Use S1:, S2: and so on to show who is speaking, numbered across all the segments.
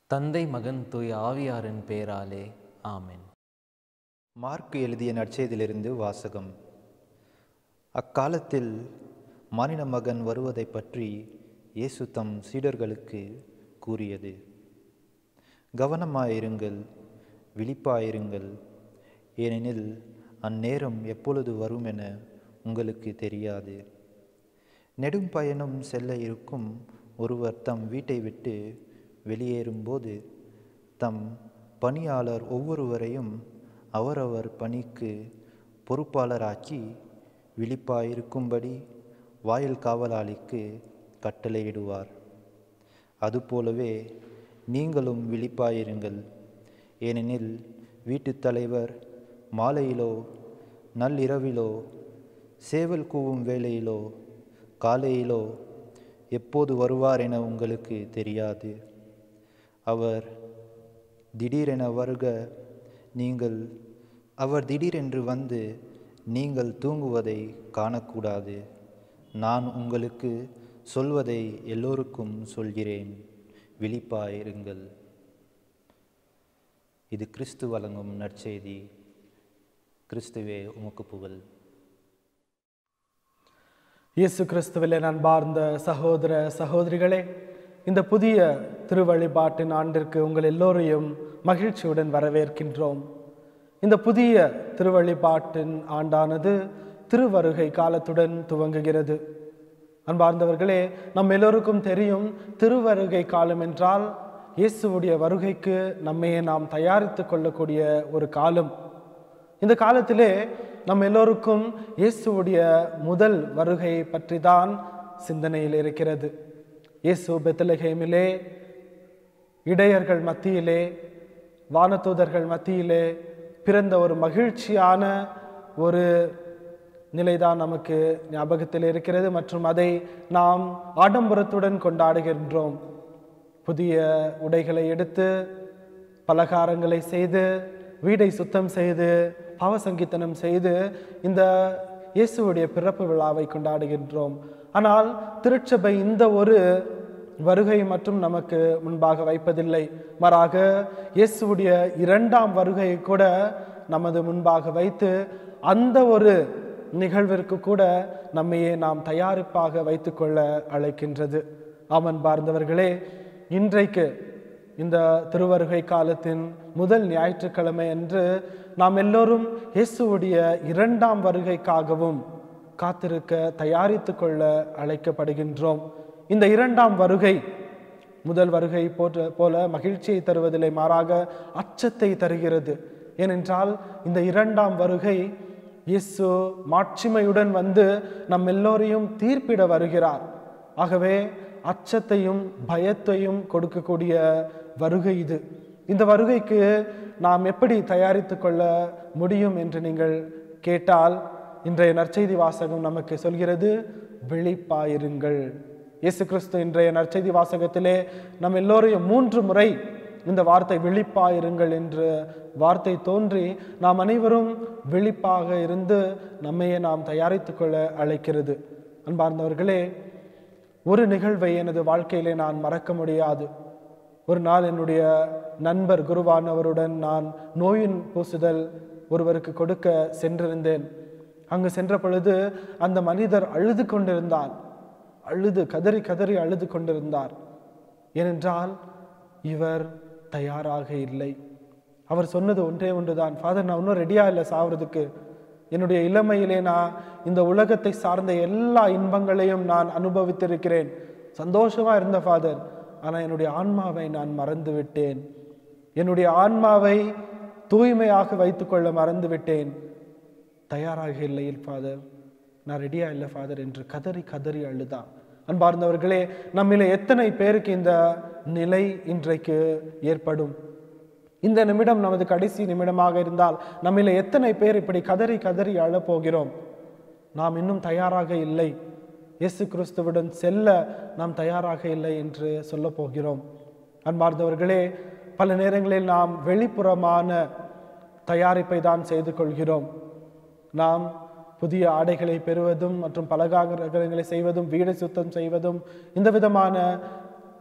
S1: தந்தை மகன் தூய் ஆவியாரின் பேராலே ஆமென்
S2: மார்க்கு எழுதிய நற்செய்தியிலிருந்து வாசகம் அக்காலத்தில் மானிட மகன் வருவதைப் பற்றி இயேசு தம் சீடர்களுக்கு கூறியது கவனமாயிருங்கள் விழிப்பாயிருங்கள் ஏனெனில் அந்நேரம் எப்பொழுது வரும் என உங்களுக்கு தெரியாது நெடும் பயணம் செல்ல இருக்கும் ஒருவர் தம் வீட்டை விட்டு வெளியேறும்போது தம் பணியாளர் ஒவ்வொருவரையும் அவரவர் பணிக்கு பொறுப்பாளராக்கி விழிப்பாயிருக்கும்படி வாயில் காவலாளிக்கு கட்டளையிடுவார் அதுபோலவே நீங்களும் விழிப்பாயிருங்கள் ஏனெனில் வீட்டுத் தலைவர் மாலையிலோ நள்ளிரவிலோ சேவல் கூவும் வேளையிலோ காலையிலோ எப்போது வருவார் என உங்களுக்கு தெரியாது அவர் திடீரென வருக நீங்கள் அவர் திடீரென்று வந்து நீங்கள் தூங்குவதை காணக்கூடாது நான் உங்களுக்கு சொல்வதை எல்லோருக்கும் சொல்கிறேன் விழிப்பாயிருங்கள் இது கிறிஸ்து வழங்கும் நற்செய்தி கிறிஸ்துவே உமக்கு புகழ்
S3: இயேசு கிறிஸ்துவிலே அன்பார்ந்த சகோதர சகோதரிகளே இந்த புதிய திருவழிபாட்டின் ஆண்டிற்கு உங்கள் எல்லோரையும் மகிழ்ச்சியுடன் வரவேற்கின்றோம் இந்த புதிய திருவழிபாட்டின் ஆண்டானது திருவருகை காலத்துடன் துவங்குகிறது அன்பார்ந்தவர்களே நம் எல்லோருக்கும் தெரியும் திருவருகை காலம் என்றால் இயேசுவுடைய வருகைக்கு நம்மையே நாம் தயாரித்து கொள்ளக்கூடிய ஒரு காலம் இந்த காலத்திலே நம் எல்லோருக்கும் இயேசுவுடைய முதல் வருகை பற்றி தான் சிந்தனையில் இருக்கிறது இயேசு பெத்தலகேமிலே இடையர்கள் மத்தியிலே வானதூதர்கள் மத்தியிலே பிறந்த ஒரு மகிழ்ச்சியான ஒரு நிலைதான் நமக்கு ஞாபகத்தில் இருக்கிறது மற்றும் அதை நாம் ஆடம்பரத்துடன் கொண்டாடுகின்றோம் புதிய உடைகளை எடுத்து பலகாரங்களை செய்து வீடை சுத்தம் செய்து பாவசங்கீத்தனம் செய்து இந்த இயேசுவுடைய பிறப்பு விழாவை கொண்டாடுகின்றோம் ஆனால் திருச்சபை இந்த ஒரு வருகை மற்றும் நமக்கு முன்பாக வைப்பதில்லை மாறாக இயேசுவுடைய இரண்டாம் வருகையை கூட நமது முன்பாக வைத்து அந்த ஒரு நிகழ்விற்கு கூட நம்மையே நாம் தயாரிப்பாக வைத்துக்கொள்ள அழைக்கின்றது ஆமன் பார்ந்தவர்களே இன்றைக்கு இந்த திருவருகை காலத்தின் முதல் ஞாயிற்றுக்கிழமை என்று நாம் எல்லோரும் இயேசுவுடைய இரண்டாம் வருகைக்காகவும் காத்திருக்க தயாரித்து கொள்ள அழைக்கப்படுகின்றோம் இந்த இரண்டாம் வருகை முதல் வருகை போன்ற போல மகிழ்ச்சியை தருவதில்லை மாறாக அச்சத்தை தருகிறது ஏனென்றால் இந்த இரண்டாம் வருகை இயேசு மாட்சிமையுடன் வந்து நம் எல்லோரையும் தீர்ப்பிட வருகிறார் ஆகவே அச்சத்தையும் பயத்தையும் கொடுக்கக்கூடிய வருகை இது இந்த வருகைக்கு நாம் எப்படி தயாரித்து கொள்ள முடியும் என்று நீங்கள் கேட்டால் இன்றைய நற்செய்தி வாசகம் நமக்கு சொல்கிறது விழிப்பாயிருங்கள் இயேசு கிறிஸ்து இன்றைய நற்செய்தி வாசகத்திலே நம் எல்லோரையும் மூன்று முறை இந்த வார்த்தை விழிப்பாயிருங்கள் என்று வார்த்தை தோன்றி நாம் அனைவரும் விழிப்பாக இருந்து நம்மையே நாம் தயாரித்து கொள்ள அழைக்கிறது அன்பார்ந்தவர்களே ஒரு நிகழ்வை எனது வாழ்க்கையிலே நான் மறக்க முடியாது ஒரு நாள் என்னுடைய நண்பர் குருவானவருடன் நான் நோயின் பூசுதல் ஒருவருக்கு கொடுக்க சென்றிருந்தேன் அங்கு சென்ற பொழுது அந்த மனிதர் அழுது கொண்டிருந்தார் அழுது கதறி கதறி அழுது கொண்டிருந்தார் ஏனென்றால் இவர் தயாராக இல்லை அவர் சொன்னது ஒன்றே ஒன்றுதான் ஃபாதர் நான் இன்னும் ரெடியாக இல்லை சாவறதுக்கு என்னுடைய இளமையிலே நான் இந்த உலகத்தை சார்ந்த எல்லா இன்பங்களையும் நான் அனுபவித்திருக்கிறேன் சந்தோஷமா இருந்த ஃபாதர் ஆனால் என்னுடைய ஆன்மாவை நான் மறந்து விட்டேன் என்னுடைய ஆன்மாவை தூய்மையாக வைத்துக்கொள்ள மறந்து விட்டேன் தயாராக இல்லை ஃபாதர் நான் ரெடியா இல்லை ஃபாதர் என்று கதறி கதறி அழுதான் அன்பார்ந்தவர்களே நம்மில எத்தனை பேருக்கு இந்த நிலை இன்றைக்கு ஏற்படும் இந்த நிமிடம் நமது கடைசி நிமிடமாக இருந்தால் நம்மில எத்தனை பேர் இப்படி கதறி கதறி அழப் போகிறோம் நாம் இன்னும் தயாராக இல்லை இயேசு கிறிஸ்துவுடன் செல்ல நாம் தயாராக இல்லை என்று சொல்ல போகிறோம் அன்பார்ந்தவர்களே பல நேரங்களில் நாம் வெளிப்புறமான தயாரிப்பை தான் செய்து கொள்கிறோம் நாம் புதிய ஆடைகளை பெறுவதும் மற்றும் பலகாரங்களை செய்வதும் வீடை சுத்தம் செய்வதும் இந்த விதமான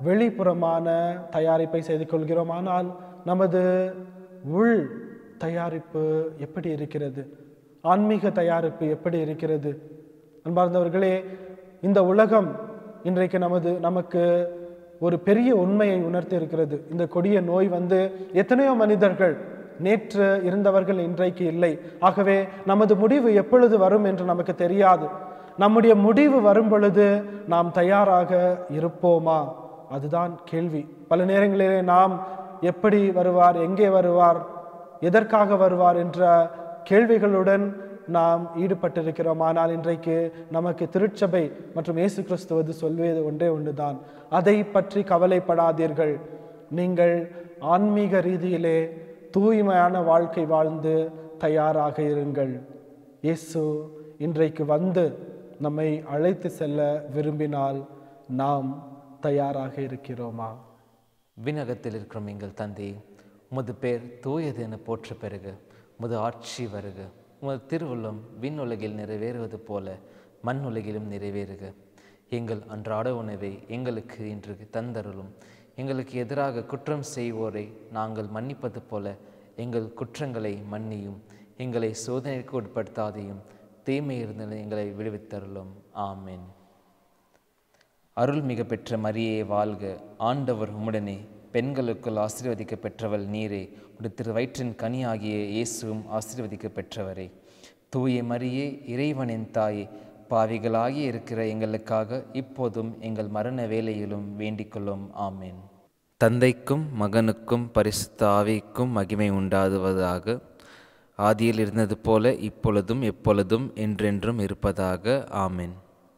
S3: வெளிப்புறமான தயாரிப்பை செய்து கொள்கிறோம் ஆனால் நமது உள் தயாரிப்பு எப்படி இருக்கிறது ஆன்மீக தயாரிப்பு எப்படி இருக்கிறது அன்பார்ந்தவர்களே இந்த உலகம் இன்றைக்கு நமது நமக்கு ஒரு பெரிய உண்மையை உணர்த்தி இருக்கிறது இந்த கொடிய நோய் வந்து எத்தனையோ மனிதர்கள் நேற்று இருந்தவர்கள் இன்றைக்கு இல்லை ஆகவே நமது முடிவு எப்பொழுது வரும் என்று நமக்கு தெரியாது நம்முடைய முடிவு வரும் பொழுது நாம் தயாராக இருப்போமா அதுதான் கேள்வி பல நேரங்களிலே நாம் எப்படி வருவார் எங்கே வருவார் எதற்காக வருவார் என்ற கேள்விகளுடன் நாம் ஈடுபட்டிருக்கிறோம் ஆனால் இன்றைக்கு நமக்கு திருச்சபை மற்றும் இயேசு கிறிஸ்துவது சொல்வது ஒன்றே ஒன்றுதான் அதை பற்றி கவலைப்படாதீர்கள் நீங்கள் ஆன்மீக ரீதியிலே தூய்மையான வாழ்க்கை வாழ்ந்து தயாராக இருங்கள் இயேசு இன்றைக்கு வந்து நம்மை அழைத்து செல்ல விரும்பினால் நாம் தயாராக இருக்கிறோமா
S1: விண்ணகத்தில் இருக்கிறோம் எங்கள் தந்தையே உமது பேர் தூயது என போற்ற பெருக உமது ஆட்சி வருக உமது திருவுள்ளம் விண்ணுலகில் நிறைவேறுவது போல மண் உலகிலும் நிறைவேறுக எங்கள் அன்றாட உணவை எங்களுக்கு இன்று தந்தருளும் எங்களுக்கு எதிராக குற்றம் செய்வோரை நாங்கள் மன்னிப்பது போல எங்கள் குற்றங்களை மன்னியும் எங்களை சோதனைக்கு உட்படுத்தாதையும் தீமையிலிருந்து எங்களை விடுவித்தருளும் ஆமென் அருள்மிக பெற்ற மரியே வாழ்க ஆண்டவர் உம்முடனே பெண்களுக்குள் ஆசீர்வதிக்க பெற்றவள் நீரே உடைய திரு வயிற்றின் கனியாகிய இயேசுவும் ஆசீர்வதிக்க பெற்றவரே தூய மரியே இறைவனின் தாயே பாவிகளாகி இருக்கிற எங்களுக்காக இப்போதும் எங்கள் மரண வேலையிலும் வேண்டிக்கொள்ளும் ஆமேன் தந்தைக்கும் மகனுக்கும் பரிசுத்த ஆவிக்கும் மகிமை உண்டாதுவதாக ஆதியில் இருந்தது போல இப்பொழுதும் எப்பொழுதும் என்றென்றும் இருப்பதாக ஆமென்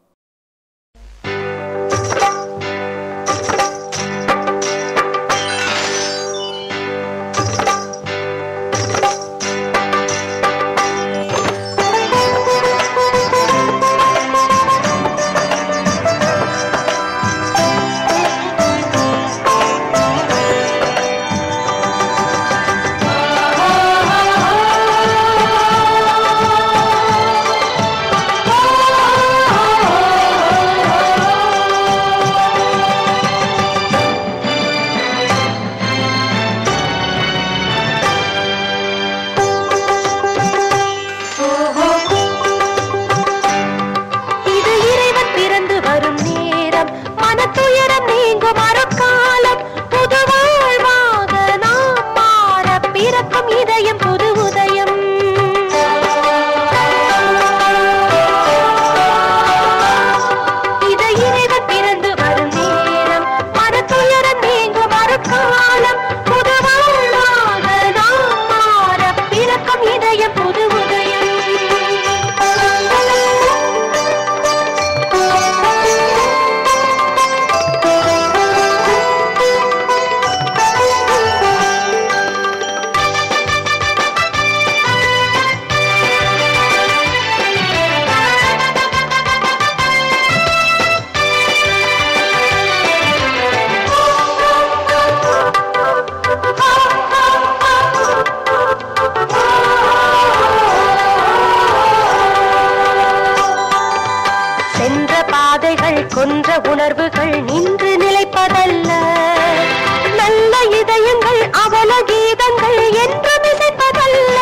S4: இது இறைவன் பிறந்து வரும் நேரம் மனத்துயரம் நீங்கும் அறக்காலம் புது வாழ்வாக நாம் மாற பிறக்கும் இதயம் புது உதயம் இது இறைவன் பிறந்து வரும் நேரம் மனத்துயரம் நீங்கும் அறக்காலம் புது வாழ்வாக நாம் மாற பிறக்கும் இதயம் புது உதயம் சென்ற பாதைகள் கொன்ற உணர்வுகள் நின்று நிலைப்பதல்ல நல்ல இதயங்கள் அவல கீதங்கள் என்று மிசைப்பதல்ல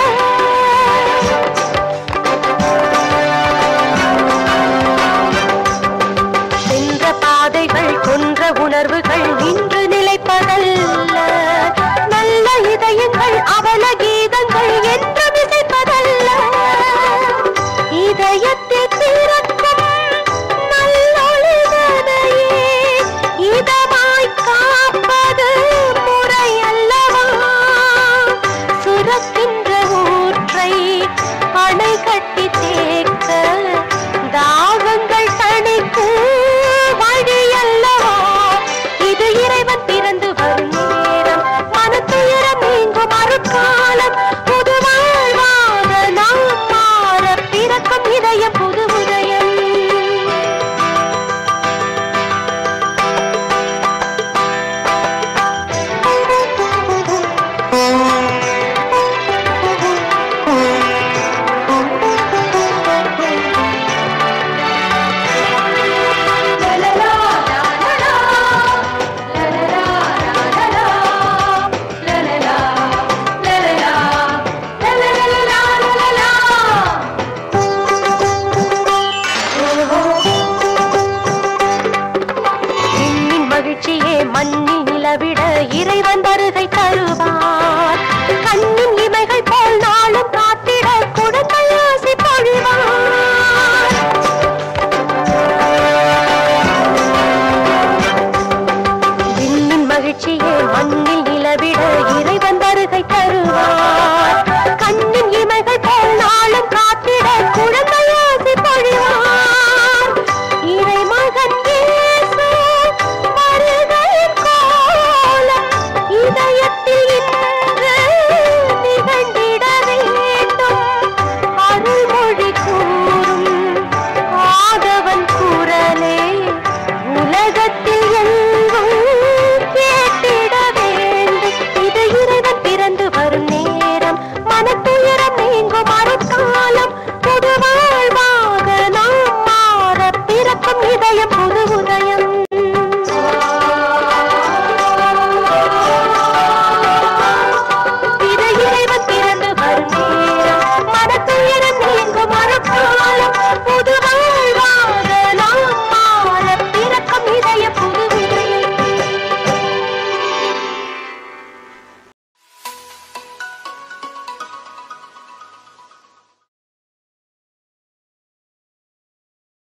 S4: சென்ற பாதைகள் கொன்ற உணர்வுகள் நின்று நிலைப்பதல்ல நல்ல இதயங்கள் அவல கீதங்கள் என்று மிசைப்பதல்ல இதயத்தில் பிறக்கும் நல்லொளிதனையே பரப்பிட இறை